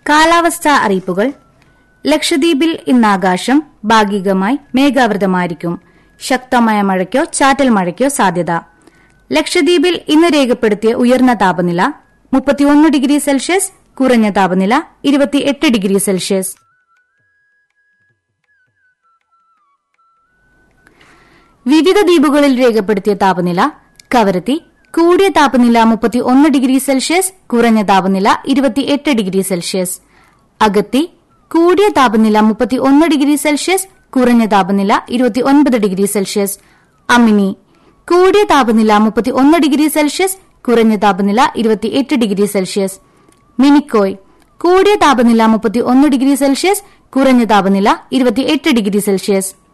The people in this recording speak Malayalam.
കാലാവസ്ഥാ അറിയിപ്പുകൾ ലക്ഷദ്വീപിൽ ഇന്ന് ആകാശം ഭാഗികമായി മേഘാവൃതമായിരിക്കും ശക്തമായ മഴയ്ക്കോ ചാറ്റൽ മഴയ്ക്കോ സാധ്യത ലക്ഷദ്വീപിൽ ഇന്ന് രേഖപ്പെടുത്തിയ ഉയർന്ന താപനില മുപ്പത്തിയൊന്ന് ഡിഗ്രി സെൽഷ്യസ് കുറഞ്ഞ താപനില ഇരുപത്തിയെട്ട് ഡിഗ്രി സെൽഷ്യസ് വിവിധ ദ്വീപുകളിൽ രേഖപ്പെടുത്തിയ താപനില കവരത്തി കൂടിയ താപനില മുപ്പത്തി ഒന്ന് ഡിഗ്രി സെൽഷ്യസ് കുറഞ്ഞ താപനില ഇരുപത്തിയെട്ട് ഡിഗ്രി സെൽഷ്യസ് അഗത്തി കൂടിയ താപനില മുപ്പത്തി ഒന്ന് ഡിഗ്രി സെൽഷ്യസ് കുറഞ്ഞ താപനില ഇരുപത്തിയൊൻപത് ഡിഗ്രി സെൽഷ്യസ് അമിനി കൂടിയ താപനില മുപ്പത്തി ഒന്ന് ഡിഗ്രി സെൽഷ്യസ് കുറഞ്ഞ താപനില ഇരുപത്തിയെട്ട് ഡിഗ്രി സെൽഷ്യസ് മിനിക്കോയ് കൂടിയ താപനില മുപ്പത്തി ഒന്ന് ഡിഗ്രി സെൽഷ്യസ് കുറഞ്ഞ താപനില ഇരുപത്തിയെട്ട് ഡിഗ്രി സെൽഷ്യസ്